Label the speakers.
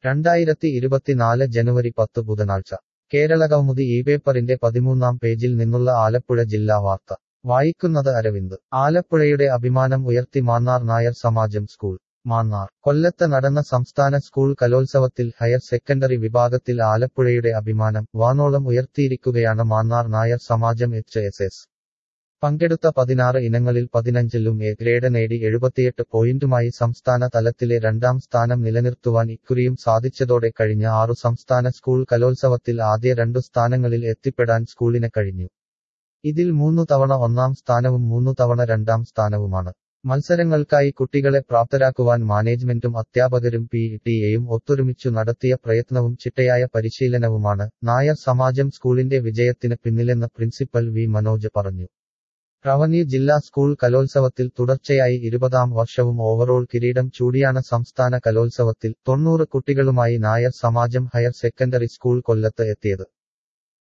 Speaker 1: രണ്ടായിരത്തി ഇരുപത്തിനാല് ജനുവരി പത്ത് ബുധനാഴ്ച കേരളകൗമുദി ഈ പേപ്പറിന്റെ പതിമൂന്നാം പേജിൽ നിന്നുള്ള ആലപ്പുഴ ജില്ലാ വാർത്ത വായിക്കുന്നത് അരവിന്ദ് ആലപ്പുഴയുടെ അഭിമാനം ഉയർത്തി മാന്നാർ നായർ സമാജം സ്കൂൾ മാന്നാർ കൊല്ലത്ത് നടന്ന സംസ്ഥാന സ്കൂൾ കലോത്സവത്തിൽ ഹയർ സെക്കൻഡറി വിഭാഗത്തിൽ ആലപ്പുഴയുടെ അഭിമാനം വാനോളം ഉയർത്തിയിരിക്കുകയാണ് Mannar Nair Samajam H S S പങ്കെടുത്ത പതിനാറ് ഇനങ്ങളിൽ പതിനഞ്ചിലും എ ഗ്രേഡ് നേടി എഴുപത്തിയെട്ട് പോയിന്റുമായി സംസ്ഥാന തലത്തിലെ രണ്ടാം സ്ഥാനം നിലനിർത്തുവാൻ ഇക്കുറിയും സാധിച്ചതോടെ കഴിഞ്ഞ ആറു സംസ്ഥാന സ്കൂൾ കലോത്സവത്തിൽ ആദ്യ രണ്ടു സ്ഥാനങ്ങളിൽ എത്തിപ്പെടാൻ സ്കൂളിന് കഴിഞ്ഞു ഇതിൽ മൂന്നു തവണ ഒന്നാം സ്ഥാനവും മൂന്നു തവണ രണ്ടാം സ്ഥാനവുമാണ് മത്സരങ്ങൾക്കായി കുട്ടികളെ പ്രാപ്തരാക്കുവാൻ മാനേജ്മെന്റും അധ്യാപകരും പി ടിയെയും ഒത്തൊരുമിച്ചു നടത്തിയ പ്രയത്നവും ചിട്ടയായ പരിശീലനവുമാണ് നായർ സമാജം സ്കൂളിന്റെ വിജയത്തിന് പിന്നിലെന്ന് പ്രിൻസിപ്പൽ വി മനോജ് പറഞ്ഞു റവന്യൂ ജില്ലാ സ്കൂൾ കലോത്സവത്തിൽ തുടർച്ചയായി ഇരുപതാം വർഷവും ഓവറോൾ കിരീടം ചൂടിയാണ് സംസ്ഥാന കലോത്സവത്തിൽ തൊണ്ണൂറ് കുട്ടികളുമായി Nair Samajam higher secondary school കൊല്ലത്ത് എത്തിയത്